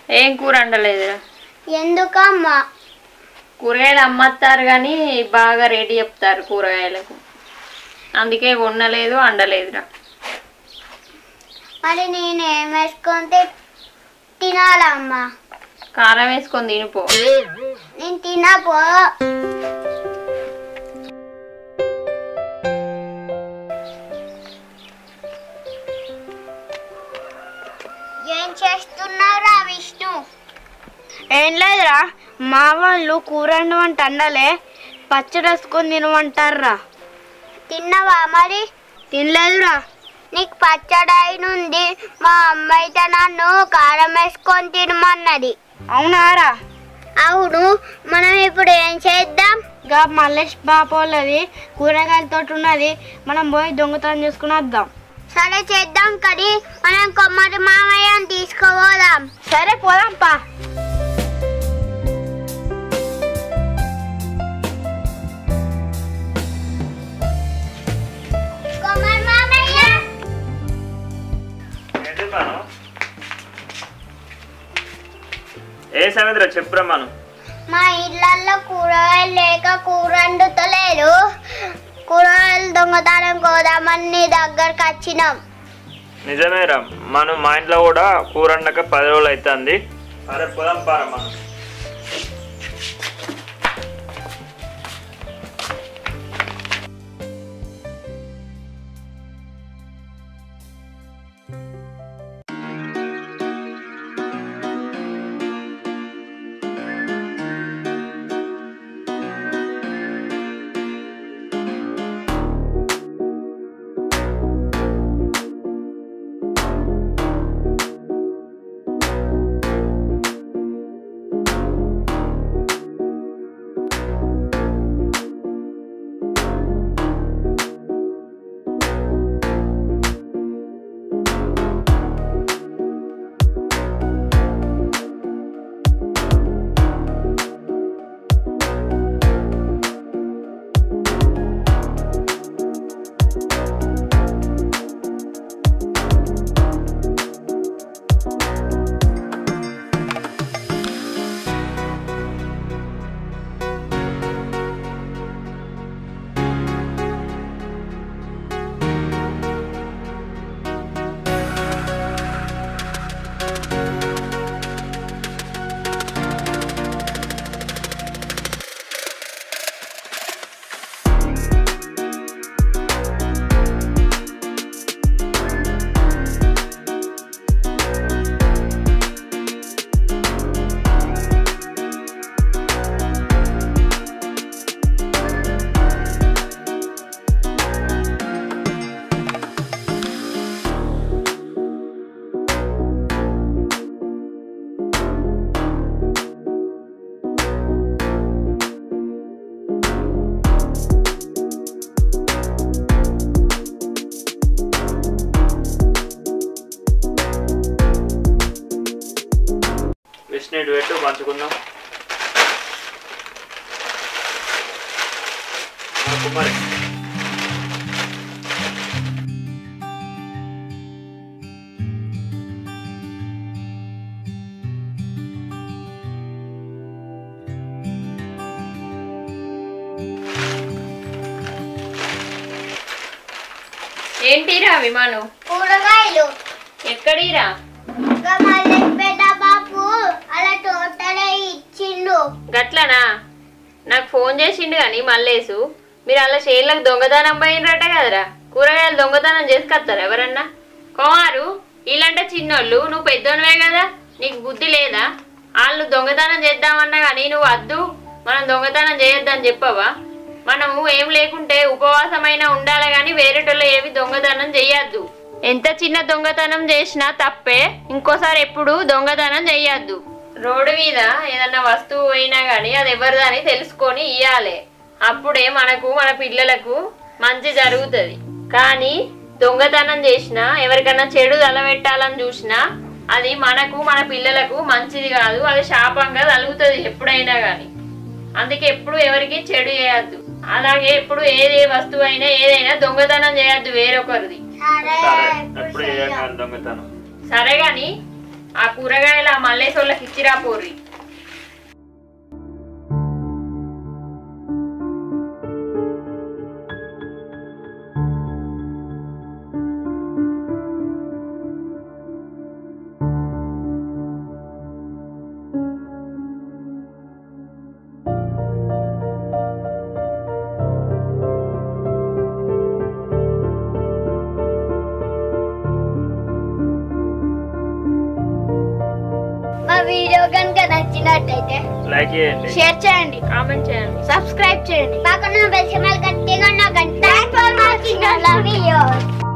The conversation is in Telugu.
ఏం కూర వండలేదురా ఎందుకమ్మా కూరగాయలు అమ్మత్తారు కానీ బాగా రేటు చెప్తారు కూరగాయలకు అందుకే వండలేదు వండలేదురా మరి నేను ఏం వేసుకొని తి- తినాలమ్మా కారం వేసుకొని తినిపో నేను తినపో ఏం చేస్తున్నావురా విష్ణు ఏం లేదురా మా వాళ్ళు కూర వండమంటే అండలే పచ్చడి వేసుకొని తినమంటారా తిన్నావా మరి తినలేదురా నీకు పచ్చడి నుండి మా అమ్మ అయితే నన్ను కారం వేసుకొని తినమన్నది అవునారా అవును మనం ఇప్పుడు ఏం చేద్దాం గా మల్లేష్ బాపోలది కూరగాయలతో ఉన్నది మనం పోయి దొంగతనం చేసుకుని వద్దాం సరే చేద్దాం కడి మనం కొమ్మరి మామయ్యని తీసుకోపోదాం సరే పోదాం పా కొమ్మరి మామయ్య ఏంటి మనం ఏ సంగతిరా చెప్పురా మనం మా ఇళ్ళల్లో కూరగాయలు లేక కూర వండుతలేదు కూరగాయలు దొంగతనం కోదామని నీ దగ్గరకు వచ్చినాం నిజమేరా మనం మా ఇంట్లో కూడా కూర వండక పది రోజులు అవుతుంది సరే పొలం పారా మనం విష్ణు ఇటు పెట్టు పంచుకుందాం ఆ, కుమారి ఏంటిరా విమానం కూరగాయలు ఎక్కడిరా ఇంకా మళ్ళీ పెద్ద బాపు అలా టోటలే ఇచ్చిండు గట్లనా నాకు ఫోన్ చేసిండు కానీ మల్లేసు మీరు అలా షేర్లకు దొంగతనం పోయినరట కదరా కూరగాయలు దొంగతనం చేసుకొస్తారా ఎవరన్నా కుమారు వీళ్ళంటే చిన్నోళ్ళు నువ్వు పెద్దోనివే కదా నీకు బుద్ధి లేదా వాళ్ళు దొంగతనం చేద్దామన్నా కానీ నువ్వు వద్దు మనం దొంగతనం చేయొద్దని చెప్పవా మనము ఏం లేకుంటే ఉపవాసమైనా ఉండాలి కానీ వేరేటోళ్ళు ఏవి దొంగతనం చెయ్యొద్దు ఎంత చిన్న దొంగతనం చేసినా తప్పే ఇంకోసారి ఎప్పుడు దొంగతనం చెయ్యొద్దు రోడ్డు మీద ఏదన్నా వస్తువు పోయినా కానీ అది ఎవరిదని తెలుసుకొని ఇయ్యాలి అప్పుడే మనకు మన పిల్లలకు మంచి జరుగుతుంది కానీ దొంగతనం చేసినా ఎవరికన్నా చెడు తలబెట్టాలని చూసినా అది మనకు మన పిల్లలకు మంచిది కాదు అది శాపంగా తలుగుతుంది ఎప్పుడైనా కానీ అందుకే ఎప్పుడు ఎవరికి చెడు చేయొద్దు అలాగే ఎప్పుడు ఏదే వస్తువు అయినా ఏదైనా దొంగతనం చేయొద్దు వేరొకరిది సరే సరే ఎప్పుడు చేయగాలి దొంగతనం సరే గాని ఆ కూరగాయలు ఆ మల్లేసోళ్ళకి ఇచ్చిరా పోర్రి మా వీడియో కనుక నచ్చినట్టయితే లైక్ చేయండి షేర్ చేయండి కామెంట్ చేయండి సబ్స్క్రైబ్ చేయండి పక్కన బెల్ సింబల్ గట్టిగా ఉన్న గంట thanks for watching love you